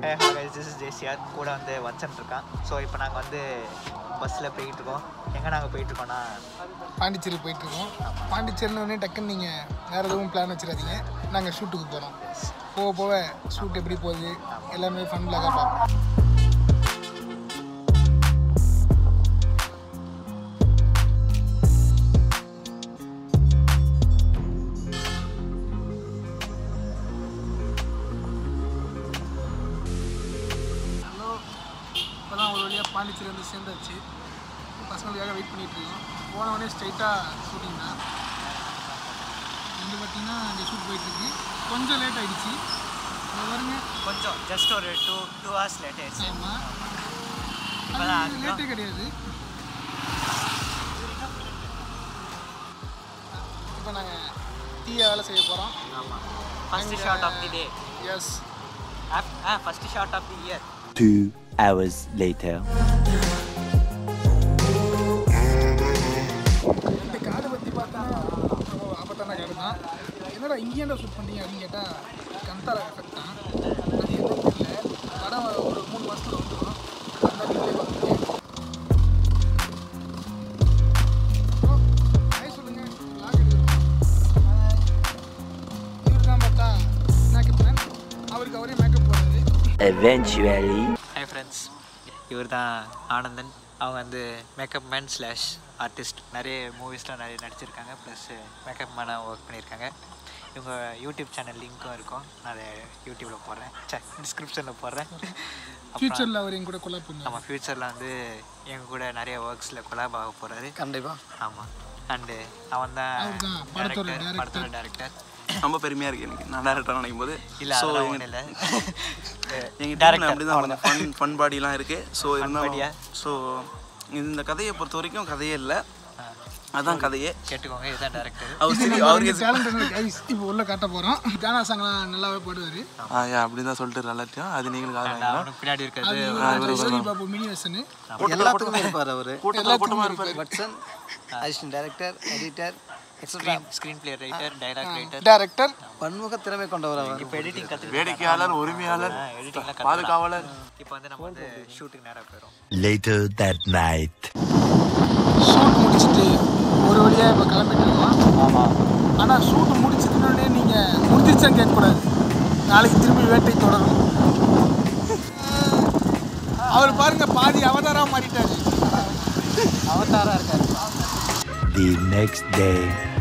Hey hello guys this is JCR கூட வந்து வச்சன் இருக்கான் ஸோ இப்போ நாங்கள் வந்து பஸ்ஸில் போயிட்டு இருக்கோம் எங்கே நாங்கள் போயிட்டு இருக்கோம்னா பாண்டிச்சேரி போயிட்டுருக்கோம் பாண்டிச்சேரியில் உடனே டக்குன்னு நீங்கள் வேறு எதுவும் பிளான் வச்சிடாதீங்க நாங்கள் ஷூட்டுக்கு போகிறோம் போக போக ஷூட் எப்படி போகுது எல்லாமே ஃபன் பிளாகாக பார்ப்போம் ஹலோ இப்போ தான் ஒரு வழியாக பாண்டிச்சேரி வந்து சேர்ந்தாச்சு பசங்களுக்காக வெயிட் பண்ணிட்டு இருக்கோம் போன உடனே ஸ்ட்ரைட்டாக ஷூட்டிங் தான் இங்கே பார்த்தீங்கன்னா இங்கே ஷூட் போயிட்டுருக்கு கொஞ்சம் லேட் ஆகிடுச்சு அது பாருங்க கொஞ்சம் ஜஸ்ட் ஒரு டூ டூ ஹவர்ஸ் லேட் ஆயிடுச்சு ஆமாம் இப்போதான் அது லேட்டே கிடையாது இப்போ நாங்கள் டீயை வேலை செய்ய போகிறோம் ஆமாம் first shot of the day yes ah first shot of the year Two hours later. இந்த காடு பற்றி பார்த்தா ரொம்ப ஆபத்தான காடு தான் என்னடா இங்கேயாண்டா ஷூட் பண்ணீங்க அப்படின்னு கேட்டால் கந்தாரா எஃபெக்ட் தான் அது என்னன்னு தெரியல படம் ஒரு மூணு மாதத்தில் வந்துடும் அந்த நீங்களே பார்த்துருக்கேன் ஹாய் சொல்லுங்க vlog எடுக்கிறோம் இவர் தான் பார்த்தா மேக்கப் மேன் அவருக்கு அவரே மேக்கப் போடுறது Eventually. ஹாய் ஃப்ரெண்ட்ஸ் இவர் தான் ஆனந்தன் அவங்க வந்து மேக்கப் மேன் ஸ்லாஷ் ஆர்டிஸ்ட் நிறைய மூவிஸ்லாம் நிறைய நடிச்சிருக்காங்க ப்ளஸ் மேக்கப் மேனாக ஒர்க் பண்ணியிருக்காங்க இவங்க யூடியூப் சேனல் லிங்க்கும் இருக்கும் நான் அதை யூடியூப்பில் போடுறேன் சே டிஸ்கிரிப்ஷனில் போடுறேன் அப்புறம் ஃப்யூச்சரில் அவர் என் கூட கொலா பண்ணுவார் நம்ம ஃப்யூச்சரில் வந்து எங்க கூட நிறைய ஒர்க்ஸில் கொலாப் ஆக போகிறாரு கண்டிப்பாக ஆமாம் அண்டு அவன் தான் அவர்தான் படத்தோட director, படத்தோட டேரக்டர் ரொம்ப பெருமையாக இருக்குது எனக்கு நான் டேரக்டராக நினைக்கும் போது இல்லை அதெல்லாம் ஒன்றும் இல்லை எங்கள் டேரக்டர் அப்படி தான் கொஞ்சம் ஃபன் ஃபன் பாடிலாம் இருக்குது ஸோ பாடியா? இருந்தாலும் ஸோ இந்த கதையை பொறுத்த வரைக்கும் கதையே இல்லை அதான் கதையே கேட்டுக்கோங்க இதுதான் டேரக்டர் அவர் சரி அவருக்கு டேலண்ட் கைஸ் இப்போ உள்ள காட்ட போகிறோம் கானா சாங்லாம் நல்லாவே பாடுவார் ஆ யா அப்படி தான் சொல்லிட்டு எல்லாத்தையும் அது நீங்களும் காதல் அவனுக்கு பின்னாடி இருக்கிறது அது யோகி பாபு மினி வெர்ஷனு எல்லாத்துக்குமே இருப்பார் அவர் கூட்டத்தில் இருப்பார் Vatsan assistant director editor extra screen screenplay writer dialogue writer director பன்முக திறமை கொண்டவர் அவர் இப்போ எடிட்டிங் கற்று வேடிக்கையாளர் உரிமையாளர் எடிட்டிங்லாம் பாதுகாவலர் இப்போ வந்து நம்ம வந்து ஷூட்டுக்கு நேராக போயிடும் Later that night. ஷூட் முடிச்சுட்டு ஒரு வழியாக இப்போ கிளம்பிட்டு இருக்கோம் ஆமாம் ஆனால் ஷூட் முடிச்சதுனோடனே நீங்கள் முடிஞ்சிருச்சான்னு கேட்கக்கூடாது நாளைக்கு திரும்பி வேட்டை தொடரும் அவர் பாருங்க பாதி அவதாரா மாறிட்டாரு அவதாரா இருக்காரு The next day.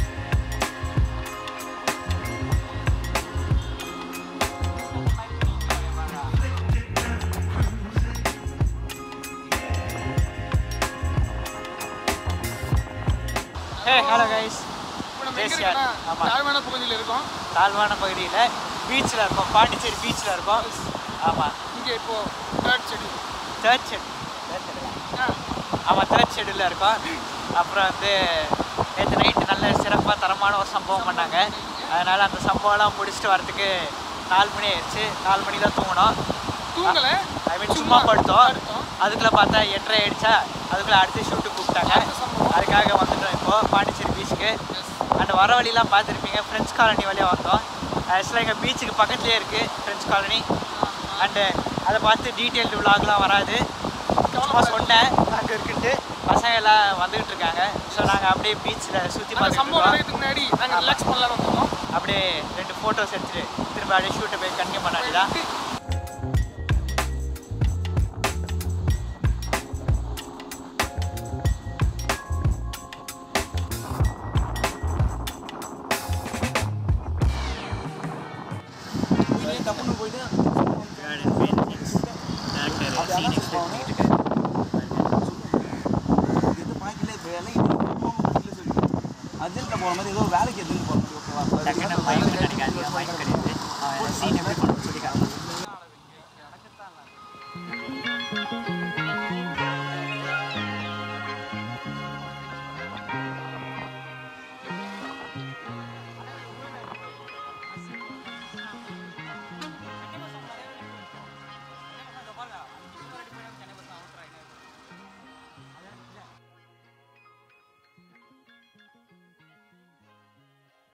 Hey hello guys இப்போ நம்ம எங்கே ஜேசிஆர். இருக்கோம்னா ஆமா. தாழ்வான பகுதியில் இருக்கோம் தாழ்வான பகுதியில் பீச்சில் இருக்கோம் பாண்டிச்சேரி பீச்சில் இருக்கோம் ஆமாம் இங்கே இப்போ தேர்ட் செடி தேர்ட் ஷெட் ஆமாம் தேர்ட் ஷெடியூலில் இருக்கோம் அப்புறம் வந்து நேற்று நைட்டு நல்ல சிறப்பாக தரமான ஒரு சம்பவம் பண்ணாங்க அதனால் அந்த சம்பவம்லாம் முடிச்சுட்டு வரதுக்கு நாலு மணி ஆயிடுச்சு நாலு மணிக்கு தான் தூங்கினோம் தூங்கலை ஐ மீன் சும்மா படுத்தோம் அதுக்குள்ளே பார்த்தா எட்டரை ஆயிடுச்சா அதுக்குள்ளே அடுத்து ஷூட்டு கூப்பிட்டாங்க அதுக்காக வந்துட்டோம் இப்போது பாண்டிச்சேரி பீச்சுக்கு அண்ட் வர வழியெலாம் பார்த்துருப்பீங்க ஃப்ரெண்ட்ஸ் காலனி வழியாக வந்தோம் ஆக்சுவலாக எங்கள் பீச்சுக்கு பக்கத்துலேயே இருக்குது ஃப்ரெண்ட்ஸ் காலனி அண்டு அதை பார்த்து டீட்டெயில்டு விலாக்லாம் வராது சும்மா சொன்னேன் அங்கே இருக்குன்ட்டு பசங்க எல்லாம் வந்துகிட்டு இருக்காங்க ஸோ நாங்கள் அப்படியே பீச்சில் சுற்றி அந்த சம்பவம் பார்த்துட்டு நடக்கிறதுக்கு முன்னாடி நாங்கள் ரிலாக்ஸ் பண்ணலாம்னு வந்திருக்கோம் அப்படியே ரெண்டு ஃபோட்டோஸ் எடுத்துட்டு திரும்ப அப்படியே ஷூட்டை போய் கண்டினியூ பண்ண வேண்டியதான் அர்ஜென்ட்டில் போகிற மாதிரி ஏதோ வேலைக்கு எதுன்னு போகிற மாதிரி ஓகேவா டக்குன்னு மைக் கிடைக்காது மைக் கிடையாது சீன் எப்படி பண்ணணும்னு சொல்லி காட்டணும்.